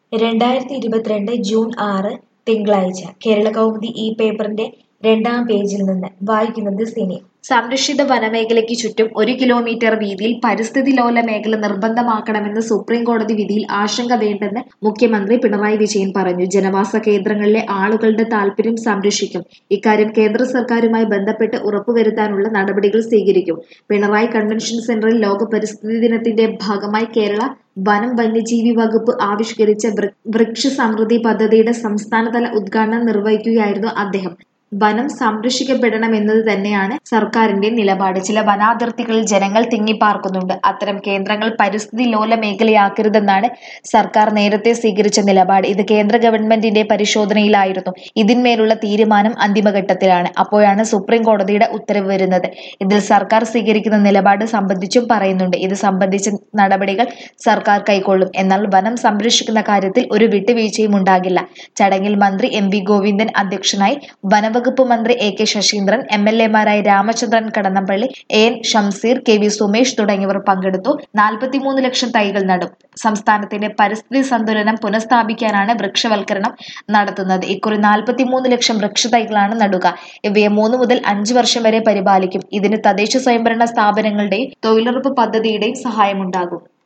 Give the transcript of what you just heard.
രണ്ടായിരത്തി ഇരുപത്തിരണ്ട് ജൂൺ ആറ് തിങ്കളാഴ്ച കേരളകൗമുദി ഈ പേപ്പറിന്റെ രണ്ടാം പേജിൽ നിന്ന് വായിക്കുന്നത് സിനി സംരക്ഷിത വനമേഖലയ്ക്ക് ചുറ്റും ഒരു കിലോമീറ്റർ വീതിയിൽ പരിസ്ഥിതി ലോല മേഖല നിർബന്ധമാക്കണമെന്ന സുപ്രീം കോടതി വിധിയിൽ ആശങ്ക വേണ്ടെന്ന് മുഖ്യമന്ത്രി പിണറായി വിജയൻ പറഞ്ഞു ജനവാസ കേന്ദ്രങ്ങളിലെ ആളുകളുടെ താൽപര്യം സംരക്ഷിക്കും ഇക്കാര്യം കേന്ദ്ര സർക്കാരുമായി ബന്ധപ്പെട്ട് ഉറപ്പുവരുത്താനുള്ള നടപടികൾ സ്വീകരിക്കും പിണറായി കൺവെൻഷൻ സെന്ററിൽ ലോക പരിസ്ഥിതി ദിനത്തിന്റെ ഭാഗമായി കേരള വനം വന്യജീവി വകുപ്പ് ആവിഷ്കരിച്ച വൃ- വൃക്ഷ സമൃദ്ധി പദ്ധതിയുടെ സംസ്ഥാനതല ഉദ്ഘാടനം നിർവഹിക്കുകയായിരുന്നു അദ്ദേഹം വനം സംരക്ഷിക്കപ്പെടണമെന്നത് തന്നെയാണ് സർക്കാരിന്റെ നിലപാട് ചില വനാതിർത്തികളിൽ ജനങ്ങൾ തിങ്ങിപ്പാർക്കുന്നുണ്ട് അത്തരം കേന്ദ്രങ്ങൾ പരിസ്ഥിതി ലോല മേഖലയാക്കരുതെന്നാണ് സർക്കാർ നേരത്തെ സ്വീകരിച്ച നിലപാട് ഇത് കേന്ദ്ര ഗവൺമെന്റിന്റെ പരിശോധനയിലായിരുന്നു ഇതിന്മേലുള്ള തീരുമാനം അന്തിമഘട്ടത്തിലാണ് അപ്പോഴാണ് സുപ്രീം കോടതിയുടെ ഉത്തരവ് വരുന്നത് ഇതിൽ സർക്കാർ സ്വീകരിക്കുന്ന നിലപാട് സംബന്ധിച്ചും പറയുന്നുണ്ട് ഇത് സംബന്ധിച്ച നടപടികൾ സർക്കാർ കൈക്കൊള്ളും എന്നാൽ വനം സംരക്ഷിക്കുന്ന കാര്യത്തിൽ ഒരു വിട്ടുവീഴ്ചയും ഉണ്ടാകില്ല ചടങ്ങിൽ മന്ത്രി എം വി ഗോവിന്ദൻ അധ്യക്ഷനായി വനവകുപ്പ് മന്ത്രി A K Saseendran M L എമാരായ Ramachandran Kadannappalli A N Shamseer K V Sumesh തുടങ്ങിയവർ പങ്കെടുത്തു നാൽപ്പത്തിമൂന്ന് ലക്ഷം തൈകൾ നടും സംസ്ഥാനത്തിന്റെ പരിസ്ഥിതി സന്തുലനം പുനഃസ്ഥാപിക്കാനാണ് വൃക്ഷവൽക്കരണം നടത്തുന്നത് ഇക്കുറി നാൽപ്പത്തിമൂന്ന് ലക്ഷം വൃക്ഷതൈകളാണ് നടുക ഇവയെ മൂന്ന് മുതൽ അഞ്ച് വർഷം വരെ പരിപാലിക്കും ഇതിന് തദ്ദേശ സ്വയംഭരണ സ്ഥാപനങ്ങളുടെയും തൊഴിലുറപ്പ് പദ്ധതിയുടെയും സഹായമുണ്ടാകും